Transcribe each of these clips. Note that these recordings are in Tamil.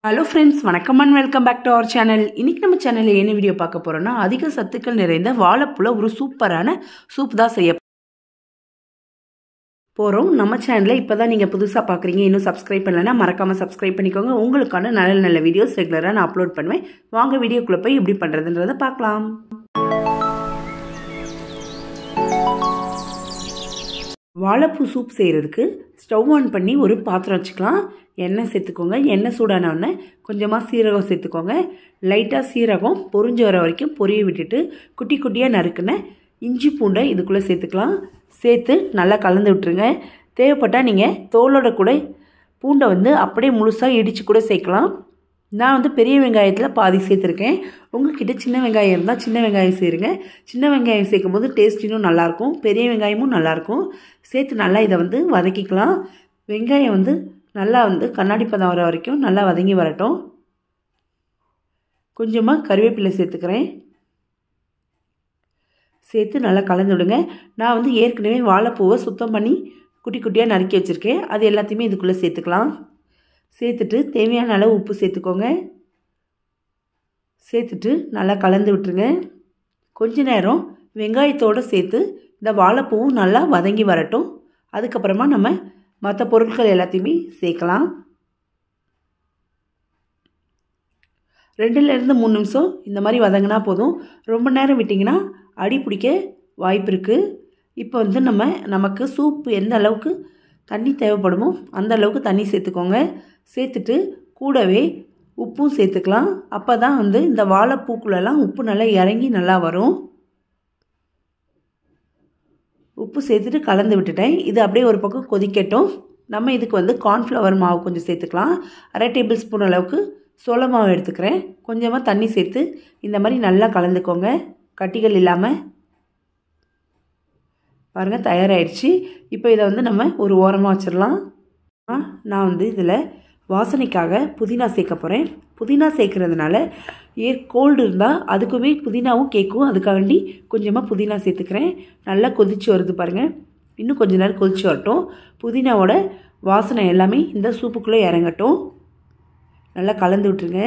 ஹலோ ஃப்ரெண்ட்ஸ் வணக்கம் and welcome back to our channel இன்றைக்கி நம்ம சேனலில் என்ன வீடியோ பார்க்க போகிறோன்னா அதிக சத்துக்கள் நிறைந்த வாழைப்புல ஒரு சூப்பரான சூப் தான் செய்ய போகிறோம் நம்ம சேனலில் இப்போ தான் நீங்கள் புதுசாக பார்க்குறீங்க இன்னும் சப்ஸ்கிரைப் பண்ணலைன்னா மறக்காமல் சப்ஸ்கிரைப் பண்ணிக்கோங்க உங்களுக்கான நல்ல நல்ல வீடியோஸ் ரெகுலராக நான் அப்லோட் பண்ணுவேன் வாங்க வீடியோக்குள்ளே போய் எப்படி பண்ணுறதுன்றதை பார்க்கலாம் வாழைப்பூ சூப் செய்கிறதுக்கு ஸ்டவ் ஆன் பண்ணி ஒரு பாத்திரம் வச்சுக்கலாம் எண்ணெய் சேர்த்துக்கோங்க எண்ணெய் சூடான உடனே கொஞ்சமாக சீரகம் சேர்த்துக்கோங்க லைட்டாக சீரகம் பொறிஞ்சு வர வரைக்கும் பொரிய விட்டுட்டு குட்டி குட்டியாக நறுக்குன இஞ்சி பூண்டை இதுக்குள்ளே சேர்த்துக்கலாம் சேர்த்து நல்லா கலந்து விட்டுருங்க தேவைப்பட்டால் நீங்கள் தோலோட கூட பூண்டை வந்து அப்படியே முழுசாக இடித்து கூட சேர்க்கலாம் நான் வந்து பெரிய வெங்காயத்தில் பாதி சேர்த்துருக்கேன் உங்ககிட்ட சின்ன வெங்காயம் இருந்தால் சின்ன வெங்காயம் சேருங்க சின்ன வெங்காயம் சேர்க்கும் போது டேஸ்ட் இன்னும் நல்லாயிருக்கும் பெரிய வெங்காயமும் நல்லாயிருக்கும் சேர்த்து நல்லா இதை வந்து வதக்கிக்கலாம் வெங்காயம் வந்து நல்லா வந்து கண்ணாடி பதம் வர வரைக்கும் நல்லா வதங்கி வரட்டும் கொஞ்சமாக கருவேப்பிலை சேர்த்துக்கிறேன் சேர்த்து நல்லா கலந்து விடுங்க நான் வந்து ஏற்கனவே வாழைப்பூவை சுத்தம் பண்ணி குட்டி குட்டியாக நறுக்கி வச்சுருக்கேன் அது எல்லாத்தையுமே இதுக்குள்ளே சேர்த்துக்கலாம் சேர்த்துட்டு தேவையான அளவு உப்பு சேர்த்துக்கோங்க சேர்த்துட்டு நல்லா கலந்து விட்டுருங்க கொஞ்ச நேரம் வெங்காயத்தோடு சேர்த்து இந்த வாழைப்பூவும் நல்லா வதங்கி வரட்டும் அதுக்கப்புறமா நம்ம மற்ற பொருட்கள் எல்லாத்தையுமே சேர்க்கலாம் ரெண்டுலேருந்து மூணு நிமிஷம் இந்த மாதிரி வதங்கினா போதும் ரொம்ப நேரம் விட்டிங்கன்னா அடி பிடிக்க வாய்ப்பு இருக்குது இப்போ வந்து நம்ம நமக்கு சூப் எந்த அளவுக்கு தண்ணி தேவைப்படுமோ அந்த அளவுக்கு தண்ணி சேர்த்துக்கோங்க சேர்த்துட்டு கூடவே உப்பும் சேர்த்துக்கலாம் அப்போ தான் வந்து இந்த வாழைப்பூக்குள்ளெல்லாம் உப்பு நல்லா இறங்கி நல்லா வரும் உப்பு சேர்த்துட்டு கலந்து விட்டுட்டேன் இது அப்படியே ஒரு பக்கம் கொதிக்கட்டும் நம்ம இதுக்கு வந்து கார்ன்ஃப்ளவர் மாவு கொஞ்சம் சேர்த்துக்கலாம் அரை டேபிள் ஸ்பூன் அளவுக்கு சோள மாவு எடுத்துக்கிறேன் கொஞ்சமாக தண்ணி சேர்த்து இந்த மாதிரி நல்லா கலந்துக்கோங்க கட்டிகள் இல்லாமல் பாருங்கள் தயாராகிடுச்சு இப்போ இதை வந்து நம்ம ஒரு ஓரமாக வச்சிடலாம் நான் வந்து இதில் வாசனைக்காக புதினா சேர்க்க போகிறேன் புதினா சேர்க்குறதுனால ஏ கோல்டு இருந்தால் அதுக்குமே புதினாவும் கேட்கும் அதுக்காண்டி கொஞ்சமாக புதினா சேர்த்துக்கிறேன் நல்லா கொதிச்சு வருது பாருங்கள் இன்னும் கொஞ்ச நேரம் கொதிச்சு வரட்டும் புதினாவோட வாசனை எல்லாமே இந்த சூப்புக்குள்ளே இறங்கட்டும் நல்லா கலந்து விட்டுருங்க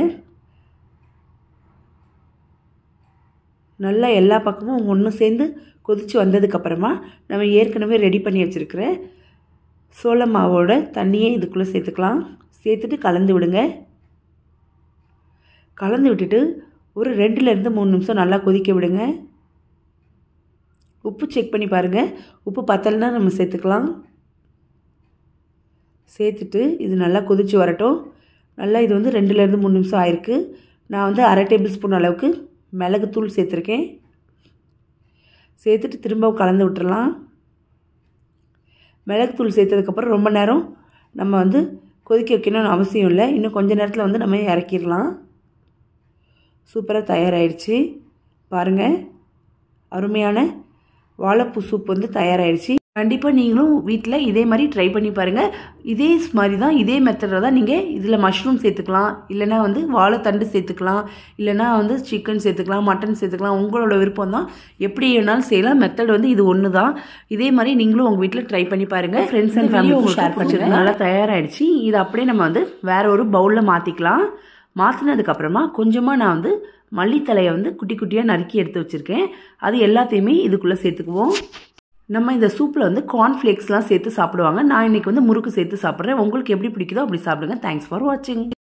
நல்லா எல்லா பக்கமும் ஒன்று சேர்ந்து கொதித்து வந்ததுக்கப்புறமா நம்ம ஏற்கனவே ரெடி பண்ணி வச்சுருக்கிற சோள மாவோட தண்ணியே இதுக்குள்ளே சேர்த்துக்கலாம் சேர்த்துட்டு கலந்து விடுங்க கலந்து விட்டுட்டு ஒரு ரெண்டுலேருந்து மூணு நிமிஷம் நல்லா கொதிக்க விடுங்க உப்பு செக் பண்ணி பாருங்கள் உப்பு பத்தலைன்னா நம்ம சேர்த்துக்கலாம் சேர்த்துட்டு இது நல்லா கொதித்து வரட்டும் நல்லா இது வந்து ரெண்டுலேருந்து மூணு நிமிஷம் ஆயிருக்கு நான் வந்து அரை டேபிள் ஸ்பூன் அளவுக்கு மிளகுத்தூள் சேர்த்துருக்கேன் சேர்த்துட்டு திரும்ப கலந்து விட்டுறலாம் மிளகுத்தூள் சேர்த்ததுக்கப்புறம் ரொம்ப நேரம் நம்ம வந்து கொதிக்க வைக்கணும்னு அவசியம் இல்லை இன்னும் கொஞ்ச நேரத்தில் வந்து நம்ம இறக்கிடலாம் சூப்பராக தயாராகிடுச்சு பாருங்கள் அருமையான வாழைப்பூ சூப் வந்து தயாராகிடுச்சு கண்டிப்பாக நீங்களும் வீட்டில் இதே மாதிரி ட்ரை பண்ணி பாருங்கள் இதே மாதிரி தான் இதே மெத்தடில் தான் நீங்கள் இதில் மஷ்ரூம் சேர்த்துக்கலாம் இல்லைனா வந்து வாழைத்தண்டு சேர்த்துக்கலாம் இல்லைனா வந்து சிக்கன் சேர்த்துக்கலாம் மட்டன் சேர்த்துக்கலாம் உங்களோட விருப்பம் தான் எப்படி வேணாலும் செய்யலாம் மெத்தட் வந்து இது ஒன்று தான் இதே மாதிரி நீங்களும் உங்கள் வீட்டில் ட்ரை பண்ணி பாருங்கள் ஃப்ரெண்ட்ஸ் அண்ட் ஃபேமிலி உங்களுக்கு ஷேர் பண்ணிட்டு நல்லா தயாராகிடுச்சு இது அப்படியே நம்ம வந்து வேறு ஒரு பவுலில் மாற்றிக்கலாம் மாற்றினதுக்கப்புறமா கொஞ்சமாக நான் வந்து மல்லித்தலையை வந்து குட்டி குட்டியாக நறுக்கி எடுத்து வச்சுருக்கேன் அது எல்லாத்தையுமே இதுக்குள்ளே சேர்த்துக்குவோம் நம்ம இந்த சூப்பில் வந்து கார்ன்ஃப்ளேக்ஸ்லாம் சேர்த்து சாப்பிடுவாங்க நான் இன்றைக்கி வந்து முறுக்கு சேர்த்து சாப்பிட்றேன் உங்களுக்கு எப்படி பிடிக்குதோ அப்படி சாப்பிடுங்க தேங்க்ஸ் ஃபார் வாட்சிங்